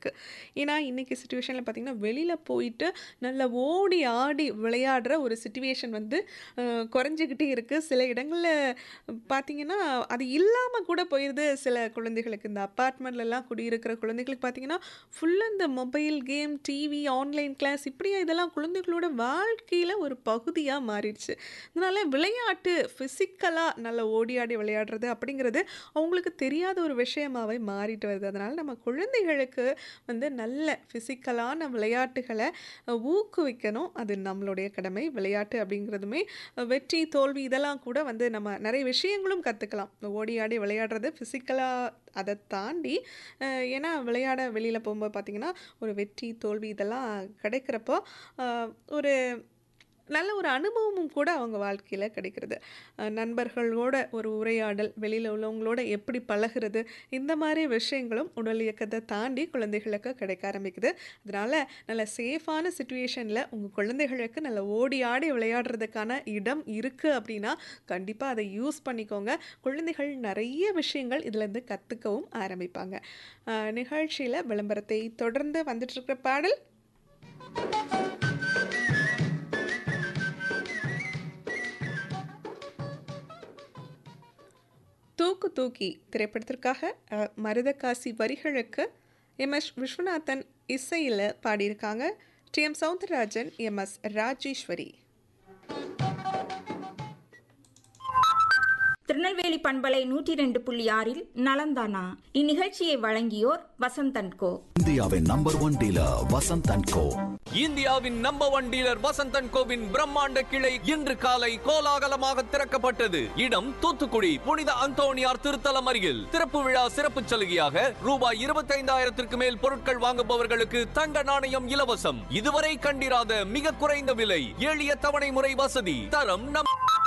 இருக்குது ஏன்னா இன்றைக்கி சுச்சுவேஷனில் பார்த்திங்கன்னா வெளியில் போயிட்டு நல்லா ஓடி ஆடி விளையாடுற ஒரு சுச்சுவேஷன் வந்து அஹ், குறைஞ்சிக்கிட்டே இருக்குது சில இடங்களில் பார்த்திங்கன்னா அது இல்லாமல் கூட போயிடுது சில குழந்தைகளுக்கு இந்த அப்பார்ட்மெண்ட்லலாம் குடியிருக்கிற குழந்தைகளுக்கு பார்த்திங்கன்னா ஃபுல்லாக இந்த mobile game TV online class இப்படியே இதெல்லாம் குழந்தைகளோட வாழ்க்கையில் ஒரு பகுதியாக மாறிடுச்சு அதனால் விளையாட்டு ஃபிசிக்கலாக நல்லா ஓடி ஆடி விளையாடுறது அப்படிங்கிறது அவங்களுக்கு தெரியாத ஒரு விஷயமாவே மாறிட்டு வருது அதனால் நம்ம குழந்தைகளுக்கு வந்து நல்ல ஃபிசிக்கலான விளையாட்டுகளை அஹ், ஊக்குவிக்கணும் அது நம்மளுடைய கடமை விளையாட்டு அப்படிங்கிறதுமே அஹ், வெற்றி தோல்வி இதெல்லாம் கூட வந்து நம்ம நிறைய விஷயங்களும் கற்றுக்கலாம் ஓடி ஆடி விளையாடுறது ஃபிசிக்கலாக அதை தாண்டி அஹ், ஏன்னா விளையாட வெளியில் போகும்போது பார்த்திங்கன்னா ஒரு வெற்றி தோல்வி இதெல்லாம் கிடைக்கிறப்போ அஹ், ஒரு நல்ல ஒரு அனுபவமும் கூட அவங்க வாழ்க்கையில் கிடைக்கிறது அஹ், நண்பர்களோட ஒரு உரையாடல் வெளியில் உள்ளவங்களோட எப்படி பழகுறது இந்த மாதிரி விஷயங்களும் உடல் இயக்கத்தை தாண்டி குழந்தைகளுக்கு கிடைக்க ஆரம்பிக்குது அதனால் நல்ல சேஃபான சுச்சுவேஷனில் உங்கள் குழந்தைகளுக்கு நல்ல ஓடி ஆடி விளையாடுறதுக்கான இடம் இருக்குது அப்படின்னா கண்டிப்பாக அதை யூஸ் பண்ணிக்கோங்க குழந்தைகள் நிறைய விஷயங்கள் இதுலேருந்து கற்றுக்கவும் ஆரம்பிப்பாங்க நிகழ்ச்சியில் விளம்பரத்தை தொடர்ந்து வந்துட்டு இருக்கிற பாடல் தூக்கு தூக்கி திரைப்படத்திற்காக அஹ், மருதகாசி வரிகளுக்கு எம் எஸ் விஸ்வநாதன் இசையில் பாடியிருக்காங்க T M Soundararajan M S Rajeswari Tirunelveli பண்பலை நூற்றி ரெண்டு புள்ளி ஆறில் நலந்தானா இந்நிகழ்ச்சியை வழங்கியோர் வசந்தன் கோ இந்தியாவின் number one dealer Vasanth and co இந்தியாவின் நம்பர் ஒன் டீலர் வசந்தன் கோவின் பிரம்மாண்ட கிளை இன்று காலை கோலாகலமாக திறக்கப்பட்டது இடம் தூத்துக்குடி புனித அந்தோணியார் திருத்தலம் அருகில் திறப்பு விழா சிறப்பு சலுகையாக ரூபாய் இருபத்தைந்தாயிரத்திற்கு மேல் பொருட்கள் வாங்குபவர்களுக்கு தங்க நாணயம் இலவசம் இதுவரை கண்டிராத மிக குறைந்த விலை எளிய தவணை முறை வசதி தரம் நம்